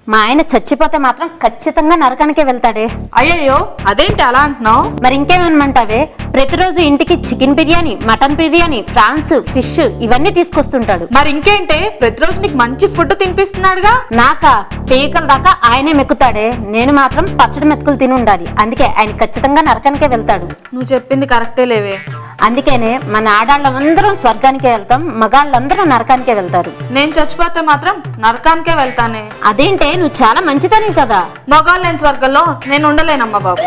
మా ఆయన చచ్చిపోతే మాత్రం ఖచ్చితంగా నరకానికే వెళ్తాడే అయ్యయ్యో అదేంటి అలా అంటున్నావు మరి ఇంకేమనమంటావే ప్రతిరోజు ఇంటికి chicken biryani mutton biryani prawns fish ఇవన్నీ తీసుకొస్తుంటాడు మరి ఇంకేంటే ప్రతిరోజు నీకు మంచి ఫుడ్ తినిపిస్తున్నాడుగా నాకా పీకల దాకా ఆయనే మెక్కుతాడే నేను మాత్రం పచ్చడి మెతుకులు తిని ఉండాలి అందుకే ఆయన ఖచ్చితంగా నరకానికే వెళ్తాడు నువ్వు చెప్పింది కరెక్టే లేవే అందుకేనే మన ఆడాళ్ళందరం స్వర్గానికే వెళ్తాం మగాళ్ళందరూ నరకానికే వెళ్తారు నేను చచ్చిపోతే మాత్రం నరకానికే వెళ్తానే అదేంటే నువ్వు చాలా మంచిదని కదా మగాళ్ళు లేని స్వర్గంలో నేను ఉండలేనమ్మా బాబు